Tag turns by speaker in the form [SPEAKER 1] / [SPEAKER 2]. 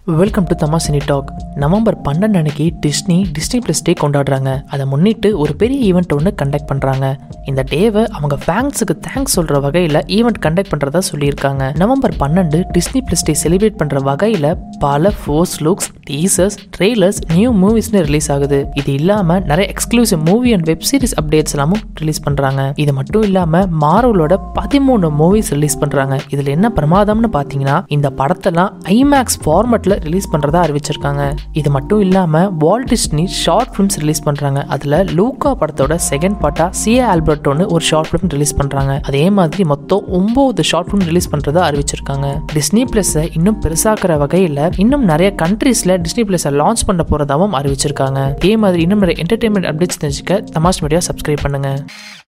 [SPEAKER 1] welcome to தமா cine talk November பன்னெண்டு அன்னைக்கு டிஸ்னி டிஸ்னி ப்ளஸ் டே கொண்டாடுறாங்க அதை முன்னிட்டு ஒரு பெரிய ஈவெண்ட் ஒன்று கண்டக்ட் பண்ணுறாங்க இந்த டேவை அவங்க ஃபேன்ஸுக்கு தேங்க்ஸ் சொல்கிற வகையில் ஈவெண்ட் கண்டக்ட் பண்ணுறதா சொல்லியிருக்காங்க நவம்பர் பன்னெண்டு டிஸ்னி ப்ளஸ் டே செலிப்ரேட் பண்ணுற வகையில் பல ஃபோர்ஸ் லுக்ஸ் டீசர்ஸ் ட்ரெய்லர்ஸ் நியூ மூவிஸ்னு ரிலீஸ் ஆகுது இது இல்லாமல் நிறைய exclusive movie and web series updates எல்லாமும் ரிலீஸ் பண்ணுறாங்க இது மட்டும் இல்லாமல் மார்வலோட பதிமூணு மூவிஸ் ரிலீஸ் பண்ணுறாங்க இதில் என்ன பிரமாதம்னு பார்த்தீங்கன்னா இந்த படத்தெல்லாம் ஐமேக்ஸ் ஃபார்மேட்டில் ரிலீஸ் பண்ணுறதா அறிவிச்சிருக்காங்க இது மட்டும் இல்லாமல் Walt Disney short films release பண்ணுறாங்க அதில் லூக்கா படத்தோட செகண்ட் பார்ட்டா சிஏ ஆல்பர்ட்டோன்னு ஒரு ஷார்ட் ஃபிலிம் ரிலீஸ் பண்ணுறாங்க அதே மாதிரி மொத்தம் ஒம்பது ஷார்ட் ஃபிலிம் ரிலீஸ் பண்ணுறதா அறிவிச்சிருக்காங்க டிஸ்னி ப்ளஸை இன்னும் பெருசாக்குற வகையில் இன்னும் நிறைய கண்ட்ரீஸில் டிஸ்னி ப்ளஸை லான்ச் பண்ண போகிறதாவும் அறிவிச்சிருக்காங்க இதே மாதிரி இன்னும் நிறைய என்டர்டைன்மெண்ட் அப்டேட்ஸ் தெரிஞ்சுக்க தமாஷ் மீடியா சப்ஸ்கிரைப் பண்ணுங்கள்